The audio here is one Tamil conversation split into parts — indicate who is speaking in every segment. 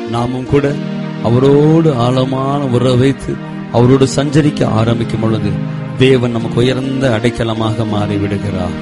Speaker 1: நாமும் கூட அவரோடு ஆழமான உறவை வைத்து அவரோடு சஞ்சரிக்க ஆரம்பிக்கும் பொழுது தேவன் நமக்கு உயர்ந்த அடைக்கலமாக மாறிவிடுகிறார்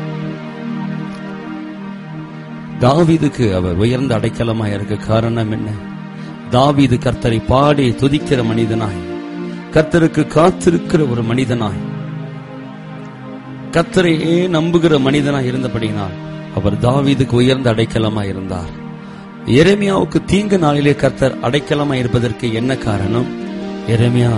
Speaker 1: தாவீதுக்கு அவர் உயர்ந்த அடைக்கலமாய் இருக்க காரணம் என்ன தாவீது கர்த்தரை பாடி துதிக்கிற மனிதனாய் கர்த்தருக்கு காத்திருக்கிற ஒரு மனிதனாய் கர்த்தரையே நம்புகிற மனிதனாய் இருந்தபடியினால் அவர் தாவீதுக்கு உயர்ந்த அடைக்கலமாய் இருந்தார் எரேமியாவுக்கு தீங்கு நாளிலே கர்த்தர் அடைக்கலமாய் இருப்பதற்கு என்ன காரணம் எரேமியா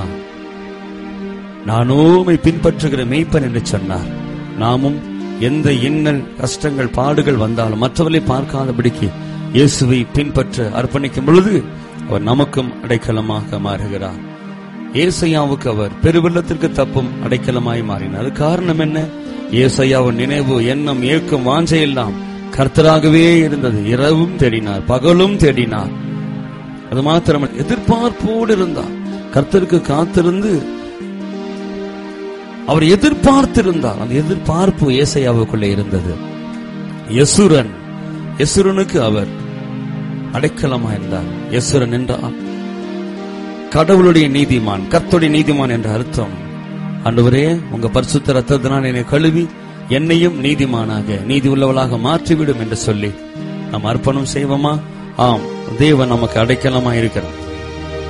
Speaker 1: நானோமை பின்பற்றுகிற மெய்ப்பன் என்று சொன்னார் நாமும் எந்த இன்னல் கஷ்டங்கள் பாடுகள் வந்தாலும் மற்றவர்களை பார்க்காதபடிக்கு இயேசுவை பின்பற்ற அர்ப்பணிக்கும் பொழுது அவர் நமக்கும் அடைக்கலமாக மாறுகிறார் ஏசையாவுக்கு அவர் பெருவெள்ளத்திற்கு தப்பும் அடைக்கலமாய் மாறினார் அது காரணம் என்ன ஏசையாவின் நினைவு எண்ணம் ஏற்கும் வாஞ்சையெல்லாம் கர்த்தராகவே இருந்தது இரவும் தேடினார் பகலும் தேடினார் அது மாத்திரம் எதிர்பார்ப்போடு இருந்தார் கர்த்தருக்கு காத்திருந்து அவர் எதிர்பார்த்திருந்தார் அந்த எதிர்பார்ப்பு ஏசையாவுக்குள்ளே இருந்தது யசுரன் யசுரனுக்கு அவர் அடைக்கலமா இருந்தார் யசுரன் என்றால் கடவுளுடைய நீதிமான் கர்த்தருடைய நீதிமான் என்ற அர்த்தம் ஆண்டவரே உங்க பரிசுத்த ரத்தத்தினால் என்னை கழுவி என்னையும் நீதிமானாக நீதி உள்ளவளாக மாற்றிவிடும் என்று சொல்லி நாம் அர்ப்பணம் செய்வோமா ஆம் தேவன் நமக்கு அடைக்கலமா இருக்கிறார்